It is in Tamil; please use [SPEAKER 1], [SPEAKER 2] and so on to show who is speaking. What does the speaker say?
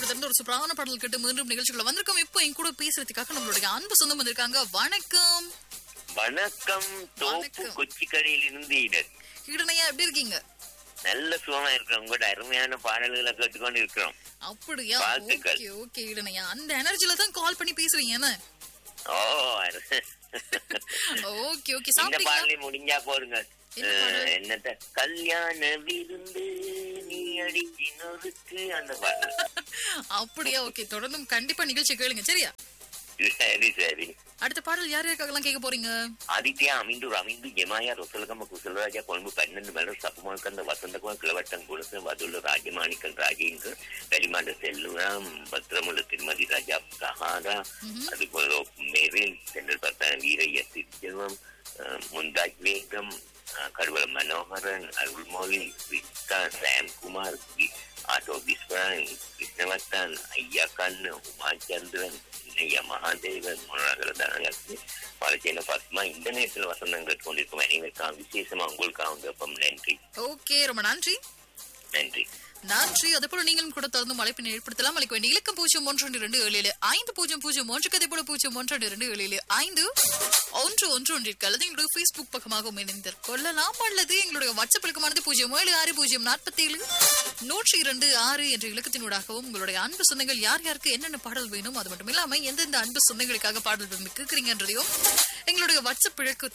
[SPEAKER 1] திறந்து ஒரு சூப்பரான பாடல் கேட்டு மீண்டும் நிகழ்ச்சிக்குள்ள வந்திருக்கோம் இப்போ என் கூட பேசுறதுக்காக நம்மளுடைய அன்பு சொந்தம் வந்திருக்காங்க வணக்கம்
[SPEAKER 2] வணக்கம் தோப்பு
[SPEAKER 1] வணக்கம்.
[SPEAKER 2] கொச்சிக்கடையில் இருந்து இடர்
[SPEAKER 1] ஈடனையா எப்படி இருக்கீங்க
[SPEAKER 2] நல்ல சுகமா இருக்கிறோம் உங்களோட அருமையான பாடல்களை கேட்டுக்கொண்டு இருக்கிறோம்
[SPEAKER 1] அப்படியா
[SPEAKER 2] வாழ்த்துக்கள்.
[SPEAKER 1] ஓகே ஓகே ஈடனையா அந்த எனர்ஜில தான் கால் பண்ணி பேசுறீங்க என்ன
[SPEAKER 2] ஓ
[SPEAKER 1] ஓகே ஓகே
[SPEAKER 2] இந்த
[SPEAKER 1] சாப்பிட்டீங்களா
[SPEAKER 2] பாடலை முடிஞ்சா போடுங்க
[SPEAKER 1] என்ன பாடல்?
[SPEAKER 2] அஹ், என்னத்த கல்யாண விருந்து நீ அடிச்சு நொறுக்கு அந்த பாடல்
[SPEAKER 1] அப்படியா ஓகே தொடர்ந்தும் கண்டிப்பா நிகழ்ச்சி கேளுங்க சரியா
[SPEAKER 2] சரி சரி
[SPEAKER 1] அடுத்த பாடல் யார் யாருக்காகலாம் கேட்க போறீங்க
[SPEAKER 2] ஆதித்யா அமிந்து ரமிந்து ஜெமாயா ரொசலகம குசலராஜா கொழும்பு பன்னெண்டு மலர் சப்புமாக்கந்த வசந்தகுமார் கிளவட்டம் குலச வதுள்ள ராஜமாணிக்கன் ராஜேந்திர வெளிமாண்ட செல்வம் பத்திரமுள்ள திருமதி ராஜா சஹாரா அதுபோல மெரில் சென்றல் பத்தான வீரைய திருச்செல்வம் அஹ், முந்தாஜ் வேகம் அஹ், கருவல மனோகரன் அருள்மொழி விஸ்கா சாம்குமார் வி- ஆட்டோ விஸ்வரன் கிருஷ்ணவர்த்தன் ஐயா கண்ணு உமாச்சந்திரன் ஐயா மகாதேவன் முனநகர தனலட்சுமி பாலச்சேன பத்மா இந்த நேரத்தில் வசந்தங்கள் கொண்டிருக்கும் அனைவருக்காக விசேஷமா உங்களுக்காக வெப்பம் நன்றி
[SPEAKER 1] ஓகே ரொம்ப நன்றி
[SPEAKER 2] நன்றி
[SPEAKER 1] நன்றி அதே போல நீங்களும் கூட தொடர்ந்து அழைப்பினை ஏற்படுத்தலாம் அழைக்க வேண்டிய இலக்கம் பூஜ்ஜியம் ஒன்று ஒன்று இரண்டு ஏழு ஏழு ஐந்து பூஜ்ஜியம் பூஜ்ஜியம் ஒன்று கதை போல பூஜ்ஜியம் ஒன்று ஒன்று இரண்டு ஏழு ஏழு ஐந்து ஒன்று ஒன்று ஒன்றிற்கு அல்லது எங்களுடைய ஃபேஸ்புக் பக்கமாகவும் இணைந்து கொள்ளலாம் அல்லது எங்களுடைய வாட்ஸ்அப் இலக்கமானது பூஜ்ஜியம் ஏழு ஆறு பூஜ்ஜியம் நாற்பத்தி ஏழு நூற்றி இரண்டு ஆறு என்ற இலக்கத்தினூடாகவும் உங்களுடைய அன்பு சொந்தங்கள் யார் யாருக்கு என்னென்ன பாடல் வேணும் அது மட்டும் இல்லாம எந்தெந்த அன்பு சொந்தங்களுக்காக பாடல் விரும்பி கேட்கறீங்கன்றதையும் எங்களுடைய வாட்ஸ்அப் இலக்கு